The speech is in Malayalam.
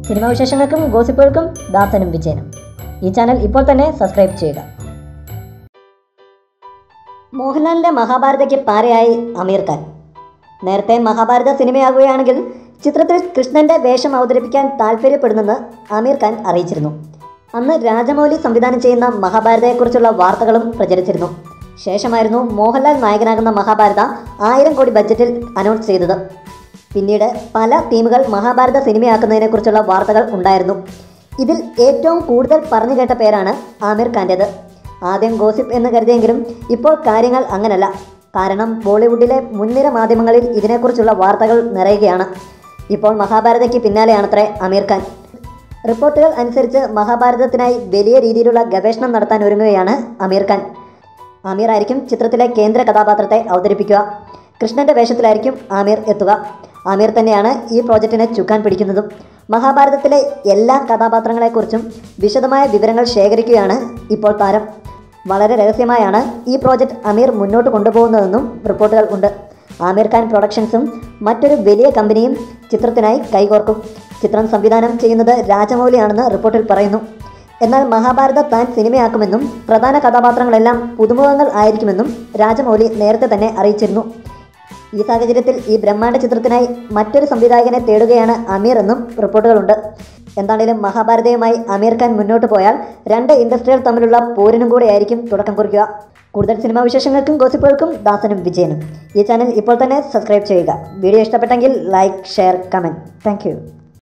സിനിമാ വിശേഷങ്ങൾക്കും ഗോസിപ്പുകൾക്കും ദാസനും വിജയനും ഈ ചാനൽ ഇപ്പോൾ തന്നെ സബ്സ്ക്രൈബ് ചെയ്യുക മോഹൻലാലിൻ്റെ മഹാഭാരതയ്ക്ക് പാരയായി അമീർ ഖാൻ നേരത്തെ മഹാഭാരത സിനിമയാകുകയാണെങ്കിൽ ചിത്രത്തിൽ കൃഷ്ണന്റെ വേഷം അവതരിപ്പിക്കാൻ താല്പര്യപ്പെടുന്നെന്ന് ആമീർ ഖാൻ അറിയിച്ചിരുന്നു അന്ന് രാജമൗലി സംവിധാനം ചെയ്യുന്ന മഹാഭാരതയെക്കുറിച്ചുള്ള വാർത്തകളും പ്രചരിച്ചിരുന്നു ശേഷമായിരുന്നു മോഹൻലാൽ നായകനാകുന്ന മഹാഭാരത ആയിരം കോടി ബഡ്ജറ്റിൽ അനൗൺസ് ചെയ്തത് പിന്നീട് പല ടീമുകൾ മഹാഭാരത സിനിമയാക്കുന്നതിനെക്കുറിച്ചുള്ള വാർത്തകൾ ഉണ്ടായിരുന്നു ഇതിൽ ഏറ്റവും കൂടുതൽ പറഞ്ഞു കേട്ട പേരാണ് ആമിർ ഖാൻ്റേത് ആദ്യം ഗോസിപ്പ് എന്ന് കരുതിയെങ്കിലും ഇപ്പോൾ കാര്യങ്ങൾ അങ്ങനല്ല കാരണം ബോളിവുഡിലെ മുൻനിര മാധ്യമങ്ങളിൽ ഇതിനെക്കുറിച്ചുള്ള വാർത്തകൾ നിറയുകയാണ് ഇപ്പോൾ മഹാഭാരതയ്ക്ക് പിന്നാലെയാണത്രേ അമീർ ഖാൻ റിപ്പോർട്ടുകൾ അനുസരിച്ച് മഹാഭാരതത്തിനായി വലിയ രീതിയിലുള്ള ഗവേഷണം നടത്താൻ ഒരുങ്ങുകയാണ് അമീർ ഖാൻ ആമീർ ആയിരിക്കും ചിത്രത്തിലെ കേന്ദ്ര കഥാപാത്രത്തെ അവതരിപ്പിക്കുക കൃഷ്ണന്റെ വേഷത്തിലായിരിക്കും ആമീർ എത്തുക ആമീർ തന്നെയാണ് ഈ പ്രോജക്റ്റിനെ ചുക്കാൻ പിടിക്കുന്നതും മഹാഭാരതത്തിലെ എല്ലാ കഥാപാത്രങ്ങളെക്കുറിച്ചും വിശദമായ വിവരങ്ങൾ ശേഖരിക്കുകയാണ് ഇപ്പോൾ താരം വളരെ രഹസ്യമായാണ് ഈ പ്രോജക്റ്റ് അമീർ മുന്നോട്ട് കൊണ്ടുപോകുന്നതെന്നും റിപ്പോർട്ടുകൾ ഉണ്ട് ആമീർ ഖാൻ പ്രൊഡക്ഷൻസും മറ്റൊരു വലിയ കമ്പനിയും ചിത്രത്തിനായി കൈകോർക്കും ചിത്രം സംവിധാനം ചെയ്യുന്നത് രാജമൗലിയാണെന്ന് റിപ്പോർട്ടിൽ പറയുന്നു എന്നാൽ മഹാഭാരത താൻ സിനിമയാക്കുമെന്നും പ്രധാന കഥാപാത്രങ്ങളെല്ലാം പുതുമുഖങ്ങൾ ആയിരിക്കുമെന്നും രാജമൗലി നേരത്തെ തന്നെ അറിയിച്ചിരുന്നു ഈ സാഹചര്യത്തിൽ ഈ ബ്രഹ്മാണ്ഡ ചിത്രത്തിനായി മറ്റൊരു സംവിധായകനെ തേടുകയാണ് അമീർ എന്നും റിപ്പോർട്ടുകളുണ്ട് എന്താണേലും മഹാഭാരതയുമായി അമീർ ഖാൻ മുന്നോട്ട് പോയാൽ രണ്ട് ഇൻഡസ്ട്രികൾ തമ്മിലുള്ള പോരിനും കൂടെയായിരിക്കും തുടക്കം കുറിക്കുക കൂടുതൽ സിനിമാ വിശേഷങ്ങൾക്കും ഗോസിപ്പുകൾക്കും ദാസനും വിജയനും ഈ ചാനൽ ഇപ്പോൾ തന്നെ സബ്സ്ക്രൈബ് ചെയ്യുക വീഡിയോ ഇഷ്ടപ്പെട്ടെങ്കിൽ ലൈക്ക് ഷെയർ കമൻറ്റ് താങ്ക്